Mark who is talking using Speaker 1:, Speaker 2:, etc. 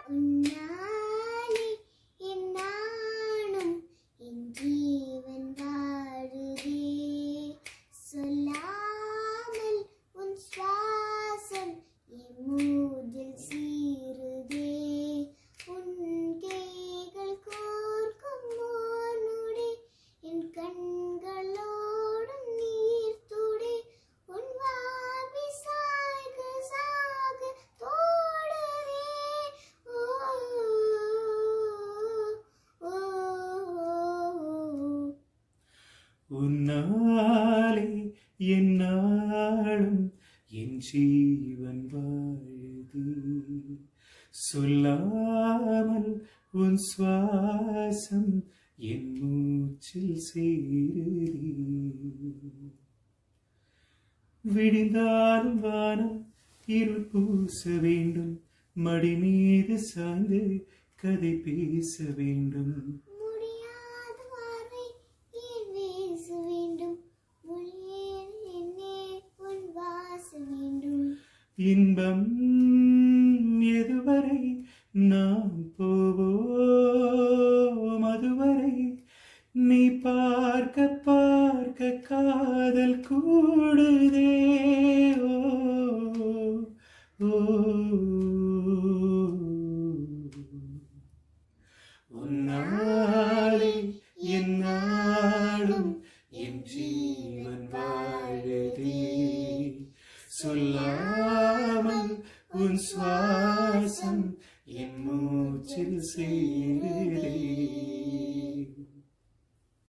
Speaker 1: உன்னாலே என் நானும் என் ஜீவன் வாழுதே சொல்லாமல் உன் சுவாசம் என் மூதில் சீருதே உன் கைகள் கோர்க்கும் ஓர் நொடி என் கண்களோடும் நீர் துடி உன் வாபி சாய்க சாக தோடுதே ஓ ஓ, ஓ
Speaker 2: உன்னாலே என்னாலும் என் ஜீவன் வாழுது சொல்லாமல் உன் சுவாசம் என் மூச்சில் சேருதி விடிந்தாலும் வானம் இருள் பூச வேண்டும் மடி மீது சாய்ந்து கதை பேச வேண்டும்
Speaker 1: முடியாத பார்வை ஏன் வீச வேண்டும் மொழியேன் என்னே உன் வாச வேண்டும்
Speaker 2: இன்பம் எதுவரை நாம் போவோம் அதுவரை நீ பார்க்க பார்க்க காதல் கூடுதே ஓ, ஓ. உன்னாலே என்னாலும் என் ஜீவன் வாழுதே சொல்லாமல் உன் சுவாசம் என் மூச்சில் சேருதே